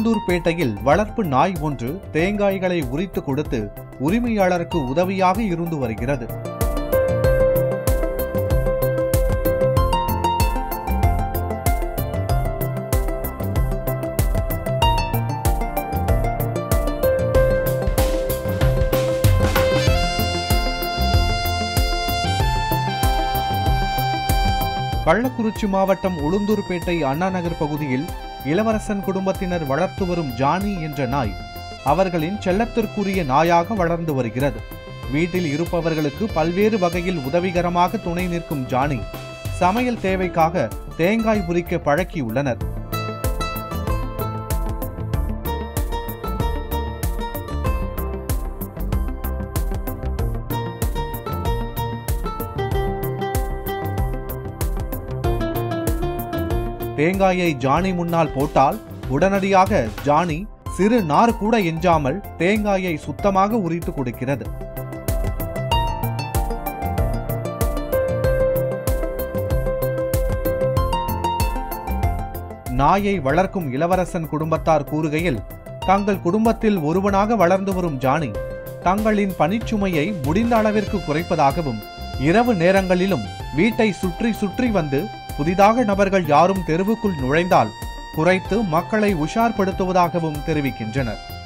உளுந்தூர்பேட்டையில் வளர்ப்பு நாய் ஒன்று தேங்காய்களை உரித்து கொடுத்து உரிமையாளருக்கு உதவியாக இருந்து வருகிறது கள்ளக்குறிச்சி மாவட்டம் உளுந்தூர்பேட்டை அண்ணா நகர் பகுதியில் இளவரசன் குடும்பத்தினர் வளர்த்து வரும் ஜானி என்ற நாய் அவர்களின் செல்லத்திற்குரிய நாயாக வளர்ந்து வருகிறது வீட்டில் இருப்பவர்களுக்கு பல்வேறு வகையில் உதவிகரமாக துணை நிற்கும் ஜானி சமையல் தேவைக்காக தேங்காய் உரிக்க பழக்கியுள்ளனர் தேங்காயை ஜானி முன்னால் போட்டால் உடனடியாக ஜானி சிறு நார் கூட எஞ்சாமல் தேங்காயை சுத்தமாக உரித்து கொடுக்கிறது நாயை வளர்க்கும் இளவரசன் குடும்பத்தார் கூறுகையில் தங்கள் குடும்பத்தில் ஒருவனாக வளர்ந்து வரும் ஜானி தங்களின் பணிச்சுமையை முடிந்த அளவிற்கு குறைப்பதாகவும் இரவு நேரங்களிலும் வீட்டை சுற்றி சுற்றி வந்து புதிதாக நபர்கள் யாரும் தெருவுக்குள் நுழைந்தால் குறைத்து மக்களை உஷார்படுத்துவதாகவும் தெரிவிக்கின்றனர்